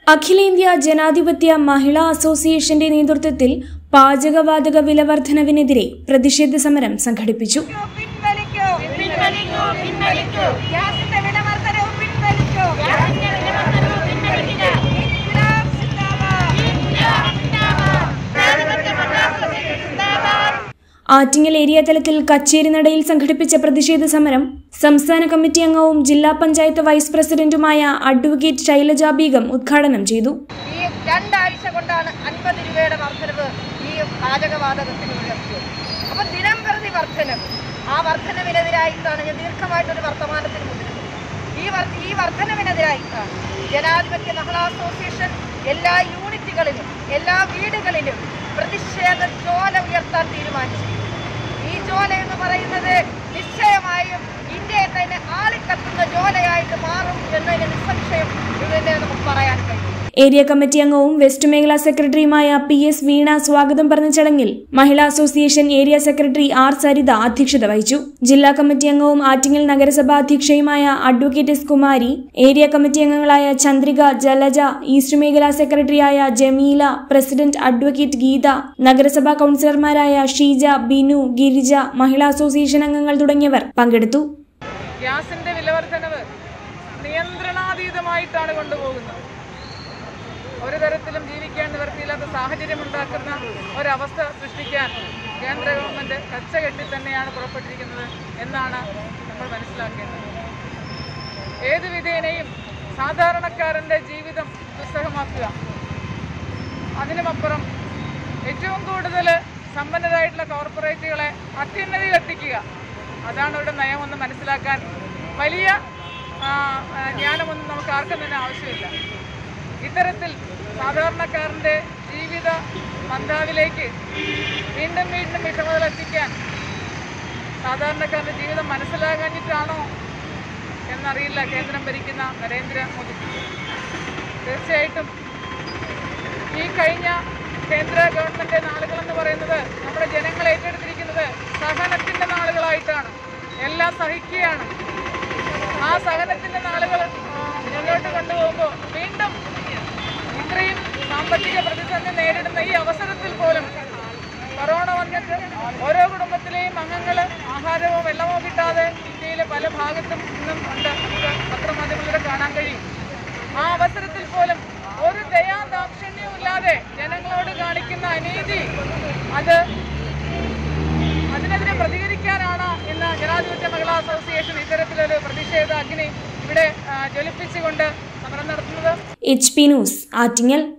അഖിലേന്ത്യാ ജനാധിപത്യ മഹിളാ അസോസിയേഷന്റെ നേതൃത്വത്തിൽ പാചകവാതക വിലവർദ്ധനവിനെതിരെ പ്രതിഷേധ സമരം സംഘടിപ്പിച്ചു പിൻവലിക്കൂ പിൻവലിക്കൂ പിൻവലിക്കൂ ഗ്യാസിന്റെ വില വർധനവ് പിൻവലിക്കൂ ഗ്യാസിന്റെ വില വർധനവ് പിൻവലിക്കുക ഇൻക്ലാബ് സിന്ദാബാദ് ഇൻക്ലാബ് സിന്ദാബാദ് ജനാധിപത്യ മഹിളാ അസോസിയേഷൻ സിന്ദാബാദ് ആറ്റിങ്ങൽ ഏരിയ തലത്തിൽ കച്ചേരി നടയിൽ സംഘടിപ്പിച്ച പ്രതിഷേധ സമരം സംസ്ഥാന കമ്മിറ്റി അംഗവും ജില്ലാ പഞ്ചായത്ത് വൈസ് പ്രസിഡന്റുമായ അഡ്വക്കേറ്റ് ശൈലജ ബീഗം ഉദ്ഘാടനം ചെയ്തു ഈ രണ്ടാഴ്ച കൊണ്ടാണ് അൻപത് രൂപയുടെ വർധനവ് ഈ പാചകവാതകത്തിന് ഉയർത്തിയത് അപ്പൊ ദിനം പ്രതി വർധനവ് ആ വർധനവിനെതിരായിട്ടാണ് ഞാൻ ദീർഘമായിട്ടൊരു വർത്തമാനത്തിന് മുതിരുന്നത് ഈ വർ ഈ വർധനവിനെതിരായിട്ടാണ് ജനാധിപത്യ മഹിളാ അസോസിയേഷൻ എല്ലാ യൂണിറ്റുകളിലും എല്ലാ വീടുകളിലും പ്രതിഷേധ ചോല ഉയർത്താൻ തീരുമാനിച്ചു ഈ ജോല എന്ന് പറയുന്നത് നിശ്ചയമായും ഇന്ത്യയെ തന്നെ ആളിക്കത്തുന്ന ജോലയായിട്ട് മാറും എന്നതിന് നിസ്സംശയം ഇതിനെ നമുക്ക് പറയാൻ കഴിയും ഏരിയ കമ്മിറ്റി അംഗവും വെസ്റ്റ് മേഖലാ സെക്രട്ടറിയുമായ പി എസ് വീണ സ്വാഗതം പറഞ്ഞ ചടങ്ങിൽ Mahila association area secretary R Saritha അധ്യക്ഷത വഹിച്ചു ജില്ലാ കമ്മിറ്റി അംഗവും ആറ്റിങ്ങൽ നഗരസഭാ അധ്യക്ഷയുമായ advocate S Kumari area committee അംഗങ്ങളായ ചന്ദ്രിക ജലജ ഈസ്റ്റ് മേഖലാ സെക്രട്ടറിയായ ജമീല പ്രസിഡന്റ് അഡ്വക്കേറ്റ് ഗീത നഗരസഭാ കൌൺസിലർമാരായ ഷീജ ബിനു ഗിരിജ മഹിളാ അസോസിയേഷൻ അംഗങ്ങൾ തുടങ്ങിയവർ പങ്കെടുത്തു ഗ്യാസിന്റെ വിലവർദ്ധനവ് നിയന്ത്രണാതീതമായിട്ടാണ് കൊണ്ടുപോകുന്നത് ഒരു തരത്തിലും ജീവിക്കാൻ നിവർത്തിയില്ലാത്ത സാഹചര്യം ഉണ്ടാക്കുന്ന ഒരവസ്ഥ സൃഷ്ടിക്കാൻ കേന്ദ്ര ഗവൺമെന്റ് കച്ചകെട്ടി തന്നെയാണ് പുറപ്പെട്ടിരിക്കുന്നത് എന്നാണ് നമ്മൾ മനസ്സിലാക്കേണ്ടത് ഏത് വിധേനയും സാധാരണക്കാരന്റെ ജീവിതം ദുസ്സഹമാക്കുക അതിനുമപ്പുറം ഏറ്റവും കൂടുതൽ സമ്പന്നരായിട്ടുള്ള കോർപ്പറേറ്റുകളെ അത്യുന്നതിയിലെത്തിക്കുക അതാണ് അവരുടെ നയമെന്ന് മനസ്സിലാക്കാൻ വലിയ ആ, ആ, ജ്ഞാനമൊന്നും നമുക്ക് ആർക്കും തന്നെ ആവശ്യമില്ല ഇത്തരത്തിൽ സാധാരണക്കാരൻ്റെ ജീവിത മന്ദാവിലേക്ക് വീണ്ടും വീണ്ടും വിഷമതകൾ എത്തിക്കാൻ സാധാരണക്കാരൻ്റെ ജീവിതം മനസ്സിലാകാഞ്ഞിട്ടാണോ എന്നറിയില്ല കേന്ദ്രം ഭരിക്കുന്ന നരേന്ദ്രമോദി തീർച്ചയായിട്ടും ഈ കഴിഞ്ഞ കേന്ദ്ര ഗവൺമെന്റ് നാളുകളെന്ന് പറയുന്നത് നമ്മുടെ ജനങ്ങൾ ഏറ്റെടുത്തിരിക്കുന്നത് സഹനത്തിന്റെ നാളുകളായിട്ടാണ് എല്ലാം സഹിക്കുകയാണ് ആ സഹനത്തിന്റെ നാളുകൾ ആ, മുന്നോട്ട് കൊണ്ടുപോകുമ്പോൾ വീണ്ടും ഇത്രയും സാമ്പത്തിക പ്രതിസന്ധി നേരിടുന്ന ഈ അവസരത്തിൽ പോലും കൊറോണ വന്നിട്ട് ഓരോ കുടുംബത്തിലെയും അംഗങ്ങൾ ആഹാരമോ വെള്ളമോ കിട്ടാതെ ഇന്ത്യയിലെ പല ഭാഗത്തും ഇന്നും ഉണ്ട് നമുക്ക് പത്രമാധ്യമങ്ങളിലൂടെ കാണാൻ കഴിയും ആ അവസരത്തിൽ പോലും ഒരു ദയാ ദാക്ഷിണ്യവും ഇല്ലാതെ ജനങ്ങളോട് കാണിക്കുന്ന അനീതി അത് അതിനെതിരെ പ്രതികരിക്കാനാണ് ഇന്ന് ജനാധിപത്യ മഹിളാ അസോസിയേഷൻ ഇത്തരത്തിലൊരു പ്രതിഷേധ അഗ്നി ഇവിടെ ആ, ജ്വലിപ്പിച്ചുകൊണ്ട് സമരം നടത്തുന്നത് എച്ച് പി ന്യൂസ് ആറ്റിങ്ങൽ